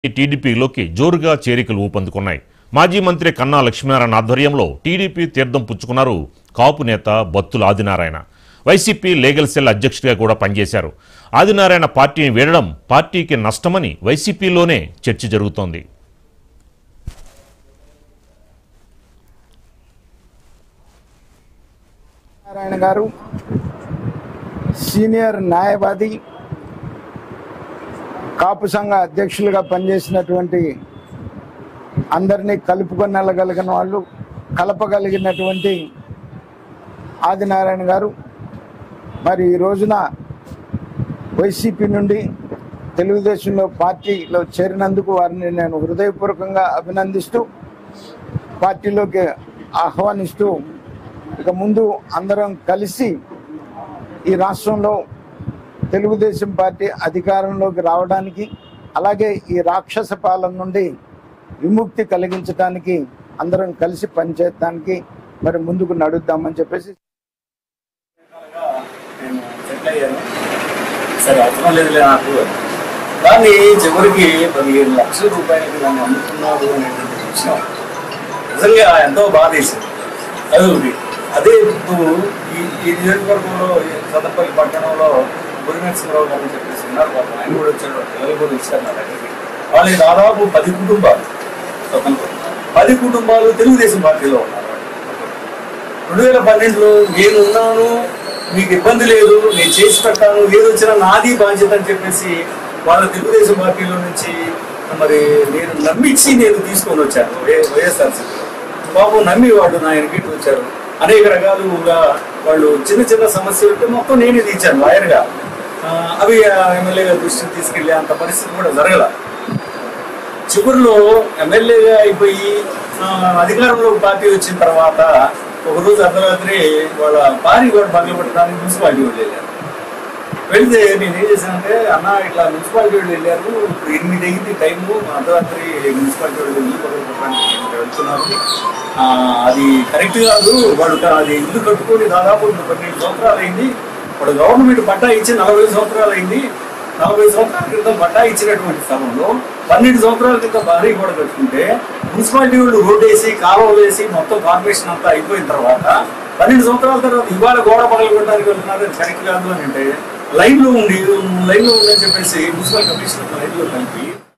టీడీపీలోకి జోరుగా చేరికలు ఊపందుకున్నాయి మాజీ మంత్రి కన్నా లక్ష్మీనారాయణ ఆధ్వర్యంలో టీడీపీ తీర్థం పుచ్చుకున్నారు కాపు నేత బత్తుల ఆదినారాయణ వైసీపీ లీగల్ సెల్ అధ్యక్షుడిగా కూడా పనిచేశారు ఆదినారాయణ పార్టీని వీడడం పార్టీకి నష్టమని వైసీపీలోనే చర్చ జరుగుతోంది నారాయణ గారు సీనియర్ న్యాయవాది కాపు సంఘ అధ్యక్షులుగా పనిచేసినటువంటి అందరినీ కలుపుకొనగలిగిన వాళ్ళు కలపగలిగినటువంటి ఆదినారాయణ గారు మరి ఈ రోజున వైసీపీ నుండి తెలుగుదేశంలో పార్టీలో చేరినందుకు వారిని నేను హృదయపూర్వకంగా అభినందిస్తూ పార్టీలోకి ఆహ్వానిస్తూ ఇక ముందు అందరం కలిసి ఈ రాష్ట్రంలో తెలుగుదేశం పార్టీ అధికారంలోకి రావడానికి అలాగే ఈ రాక్షస పాలన నుండి విముక్తి కలిగించడానికి అందరం కలిసి పనిచేయడానికి మరి ముందుకు నడుద్దామని చెప్పేసి నేను సెటిల్ అయ్యాను సరే అవసరం లేదులే నాకు దాన్ని చివరికి పదిహేను లక్షల రూపాయలకి నన్ను అమ్ముకున్నాడు అనేటువంటి విషయం నిజంగా ఎంతో బాధేసింది అది ఒకటి అదే ఇప్పుడు ఈ ఈ నియోజకవర్గంలో ఈ సదపల్లి పట్టణంలో గురునరసింహరావు గారు అని చెప్పేసి ఉన్నారు పాపం ఆయన కూడా వచ్చాడు వాళ్ళ పిల్లలు కూడా ఇచ్చారు నా దగ్గరికి వాళ్ళకి దాదాపు పది కుటుంబాలు స్వతంత్రం పది కుటుంబాలు తెలుగుదేశం పార్టీలో ఉన్నారు రెండు వేల పన్నెండులో నేను ఉన్నాను మీకు ఇబ్బంది లేదు నేను చేసి పెట్టాను ఏది వచ్చినా నాది బాధ్యత అని చెప్పేసి వాళ్ళ తెలుగుదేశం పార్టీలో నుంచి మరి నేను నమ్మించి నేను తీసుకొని వచ్చాను వై- వైఎస్ఆర్సీపీలో బాబు నమ్మి వాళ్ళు నా ఎన్నికటి వచ్చారు అనేక రకాలుగా వాళ్ళు చిన్న చిన్న సమస్యలు ఉంటే మొత్తం నేనే తీర్చాను లాయర్గా ఆ, అవి ఎమ్మెల్యే గారి దృష్టికి తీసుకెళ్ళే అంత పరిస్థితి కూడా జరగల చివరిలో ఎమ్మెల్యేగా అయిపోయి ఆ, అధికారంలో పార్టీ వచ్చిన తర్వాత ఒకరోజు అర్ధరాత్రి వాళ్ళ భార్య కూడా పగలబెట్టడానికి మున్సిపాలిటీ వాళ్ళు వెళ్ళారు వెళ్తే నేను ఏం చేశానంటే అన్న ఇట్లా మున్సిపాలిటీ వాళ్ళు వెళ్ళారు ఇప్పుడు ఎనిమిది అయింది టైము అర్ధరాత్రి మున్సిపాలిటీ వాళ్ళు ఇల్లు పగలబెట్టడానికి వెళ్తున్నారు ఆ, అది కరెక్ట్ కాదు వాడు క- అది ఇల్లు కట్టుకొని దాదాపు ఇప్పుడు పన్నెండు సంవత్సరాలు అయింది వాడు గవర్నమెంట్ పట్టా ఇచ్చి నలభై సంవత్సరాలు అయింది నలభై సంవత్సరాల క్రితం పట్టా ఇచ్చినటువంటి స్థలంలో పన్నెండు సంవత్సరాల క్రితం భారీ కూడా కట్టుకుంటే మున్సిపాలిటీ వాళ్ళు రోడ్డు వేసి కాలువలు వేసి మొత్తం కార్పొరేషన్ అంతా అయిపోయిన తర్వాత పన్నెండు సంవత్సరాల తర్వాత ఇవాళ గోడ పగలగొట్టడానికి వెళ్తున్నారు అది కరెక్ట్ కాదు అని అంటే లైన్లో ఉండి లైన్లో ఉందని చెప్పేసి మున్సిపల్ కమిషనర్ లైన్లో కలిపి